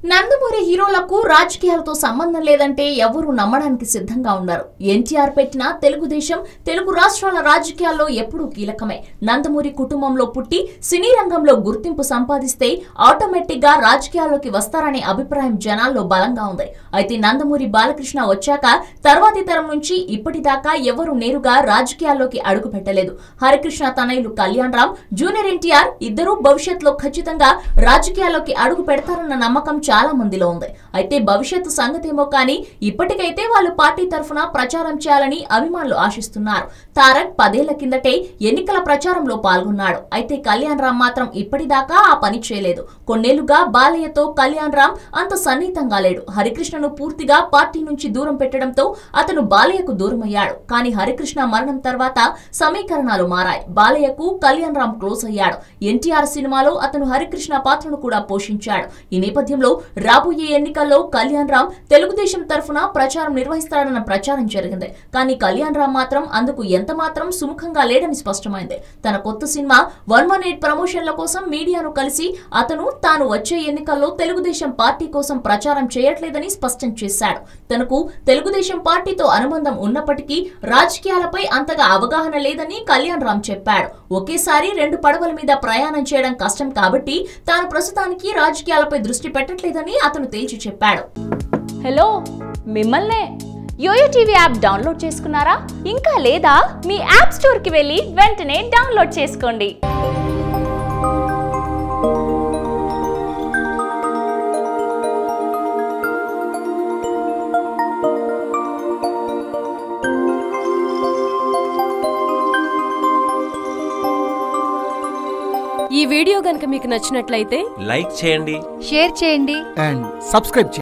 నందమూరి హీరోలకు రాజకీయాలతో సంబంధం లేదంటే ఎవరూ నమ్మడానికి సిద్ధంగా ఉన్నారు ఎన్టీఆర్ పెట్టిన తెలుగుదేశం తెలుగు రాష్ట్రాల రాజకీయాల్లో ఎప్పుడూ కీలకమే నందమూరి కుటుంబంలో పుట్టి సినీ రంగంలో గుర్తింపు సంపాదిస్తే ఆటోమేటిక్ గా రాజకీయాల్లోకి వస్తారనే అభిప్రాయం జనాల్లో బలంగా ఉంది అయితే నందమూరి బాలకృష్ణ వచ్చాక తర్వాతి తరం నుంచి ఇప్పటిదాకా ఎవరూ నేరుగా రాజకీయాల్లోకి అడుగు పెట్టలేదు హరికృష్ణ తనయులు కళ్యాణ్ రామ్ జూనియర్ ఎన్టీఆర్ ఇద్దరూ భవిష్యత్తులో ఖచ్చితంగా రాజకీయాల్లోకి అడుగు పెడతారన్న నమ్మకం చాలా మందిలో ఉంది అయితే భవిష్యత్తు సంగతేమో కానీ ఇప్పటికైతే వాళ్ళు పార్టీ తరఫున ప్రచారం చేయాలని అభిమానులు ఆశిస్తున్నారు తారక్ పదేళ్ల కిందటే ఎన్నికల ప్రచారంలో పాల్గొన్నాడు అయితే కళ్యాణ్ రామ్ మాత్రం ఇప్పటిదాకా ఆ పని చేయలేదు కొన్నేళ్లుగా బాలయ్యతో కళ్యాణ్ రామ్ అంత సన్నిహితంగా లేడు హరికృష్ణను పూర్తిగా పార్టీ నుంచి దూరం పెట్టడంతో అతను బాలయ్యకు దూరమయ్యాడు కానీ హరికృష్ణ మరణం తర్వాత సమీకరణాలు మారాయి బాలయ్యకు కళ్యాణ్ రామ్ క్లోజ్ అయ్యాడు ఎన్టీఆర్ సినిమాలో అతను హరికృష్ణ పాత్రను కూడా పోషించాడు ఈ నేపథ్యంలో రాబోయే ఎన్నికల్లో కళ్యాణ్ రామ్ తెలుగుదేశం తరఫున ప్రచారం నిర్వహిస్తాడన్న ప్రచారం జరిగింది కానీ కళ్యాణ్ రామ్ మాత్రం అందుకు ఎంత మాత్రం సుముఖంగా లేడని స్పష్టమైంది తన కొత్త సినిమా వన్ వన్ ఎయిట్ ప్రమోషన్ల కోసం మీడియాను కలిసి అతను తాను వచ్చే ఎన్నికల్లో తెలుగుదేశం పార్టీ కోసం ప్రచారం చేయట్లేదని స్పష్టం చేశాడు తనకు తెలుగుదేశం పార్టీతో అనుబంధం ఉన్నప్పటికీ రాజకీయాలపై అంతగా అవగాహన లేదని కళ్యాణ్ రామ్ చెప్పాడు ఒకేసారి రెండు పడవల మీద ప్రయాణం చేయడం కష్టం కాబట్టి తాను ప్రస్తుతానికి రాజకీయాలపై దృష్టి పెట్టట్లేదని అతను తేల్చి చెప్పాడు హలో మిమ్మల్నే యోయో టీవీ యాప్ డౌన్లోడ్ చేసుకున్నారా ఇంకా లేదా మీ యాప్ స్టోర్కి వెళ్ళి వెంటనే డౌన్లోడ్ చేసుకోండి ఈ వీడియో గనుక మీకు నచ్చినట్లయితే లైక్ చేయండి షేర్ చేయండి అండ్ సబ్స్క్రైబ్